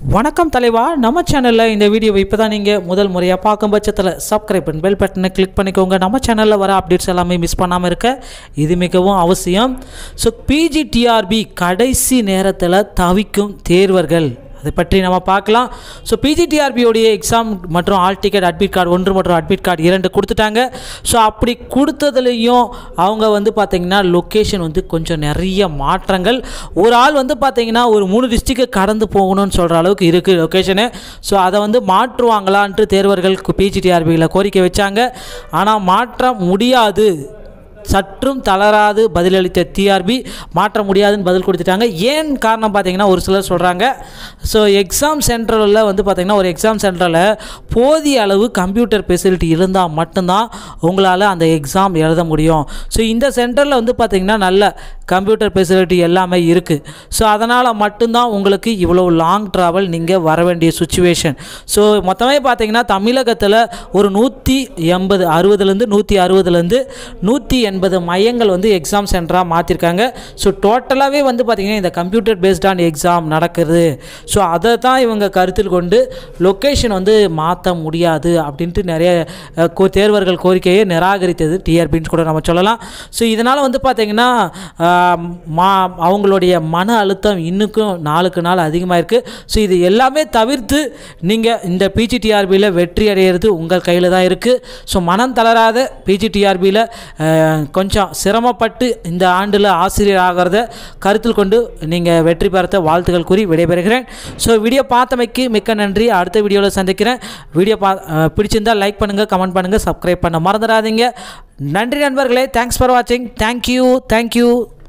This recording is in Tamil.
வணக்கம் தலைவா நம்ம சேனலில் இந்த வீடியோவை இப்போ தான் நீங்கள் முதல் முறையாக பார்க்கும் பட்சத்தில் சப்ஸ்கிரைப் பண்ணி பெல் பட்டனை கிளிக் பண்ணிக்கோங்க நம்ம சேனலில் வர அப்டேட்ஸ் எல்லாமே மிஸ் பண்ணாமல் இருக்க இது மிகவும் அவசியம் ஸோ பிஜிடிஆர்பி கடைசி நேரத்தில் தவிக்கும் தேர்வர்கள் அதை பற்றி நம்ம பார்க்கலாம் ஸோ பிஜிடிஆர்பியோடைய எக்ஸாம் மற்றும் ஆல் டிக்கெட் அட்மிட் கார்டு ஒன்று மற்றும் அட்மிட் கார்டு இரண்டு கொடுத்துட்டாங்க ஸோ அப்படி கொடுத்ததுலேயும் அவங்க வந்து பார்த்திங்கன்னா லொக்கேஷன் வந்து கொஞ்சம் நிறைய மாற்றங்கள் ஒரு ஆள் வந்து பார்த்திங்கன்னா ஒரு மூணு டிஸ்ட்ரிக்டை கடந்து போகணும்னு சொல்கிற அளவுக்கு இருக்குது லொக்கேஷனு ஸோ அதை வந்து மாற்றுவாங்களான்ட்டு தேர்வர்கள் பிஜிடிஆர்பியில் கோரிக்கை வச்சாங்க ஆனால் மாற்ற முடியாது சற்றும் தளராது பதிலளித்த டிஆர்பி மாற்ற முடியாதுன்னு பதில் கொடுத்துட்டாங்க ஏன் காரணம் பார்த்தீங்கன்னா ஒரு சிலர் சொல்கிறாங்க ஸோ எக்ஸாம் சென்டரில் வந்து பார்த்திங்கன்னா ஒரு எக்ஸாம் சென்டரில் போதிய அளவு கம்ப்யூட்டர் ஃபெசிலிட்டி இருந்தால் மட்டும்தான் உங்களால் அந்த எக்ஸாம் எழுத முடியும் ஸோ இந்த சென்டரில் வந்து பார்த்திங்கன்னா நல்ல கம்ப்யூட்டர் ஃபெசிலிட்டி எல்லாமே இருக்குது ஸோ அதனால் மட்டும்தான் உங்களுக்கு இவ்வளோ லாங் ட்ராவல் நீங்கள் வர வேண்டிய சுச்சுவேஷன் ஸோ மொத்தமே பார்த்தீங்கன்னா தமிழகத்தில் ஒரு நூற்றி எண்பது அறுபதுலேருந்து நூற்றி அறுபதுலேருந்து நூற்றி எண்பது மையங்கள் வந்து எக்ஸாம் சென்டராக மாற்றிருக்காங்க ஸோ டோட்டலாகவே வந்து பார்த்திங்கன்னா இந்த கம்ப்யூட்டர் பேஸ்டான எக்ஸாம் நடக்குது ஸோ அதை தான் இவங்க கருத்தில் கொண்டு லொக்கேஷன் வந்து மாற்ற முடியாது அப்படின்ட்டு நிறைய அஹ், கோ- தேர்வர்கள் கோரிக்கையை நிராகரித்தது டிஆர்பின்னு கூட நம்ம சொல்லலாம் ஸோ இதனால் வந்து பார்த்திங்கன்னா ஆஹ், மா அவங்களுடைய மன அழுத்தம் இன்னுக்கும் நாளுக்கு நாள் அதிகமாக இருக்குது ஸோ இது எல்லாமே தவிர்த்து நீங்கள் இந்த பிஜிடிஆர்பியில் வெற்றி அடையிறது உங்கள் கையில் தான் இருக்குது ஸோ மனம் தளராத பிஜிடிஆர்பியில் கொஞ்சம் சிரமப்பட்டு இந்த ஆண்டில் ஆசிரியர் ஆகிறத கருத்தில் கொண்டு நீங்கள் வெற்றி பெறத்த வாழ்த்துக்கள் கூறி விடைபெறுகிறேன் ஸோ வீடியோ பார்த்தமைக்கு மிக்க நன்றி அடுத்த வீடியோவில் சந்திக்கிறேன் வீடியோ பா அஹ், பிடிச்சிருந்தா லைக் பண்ணுங்கள் கமெண்ட் பண்ணுங்கள் சப்ஸ்கிரைப் பண்ண மறந்துடாதீங்க நன்றி நண்பர்களே தேங்க்ஸ் ஃபார் வாட்சிங் தேங்க்யூ தேங்க்யூ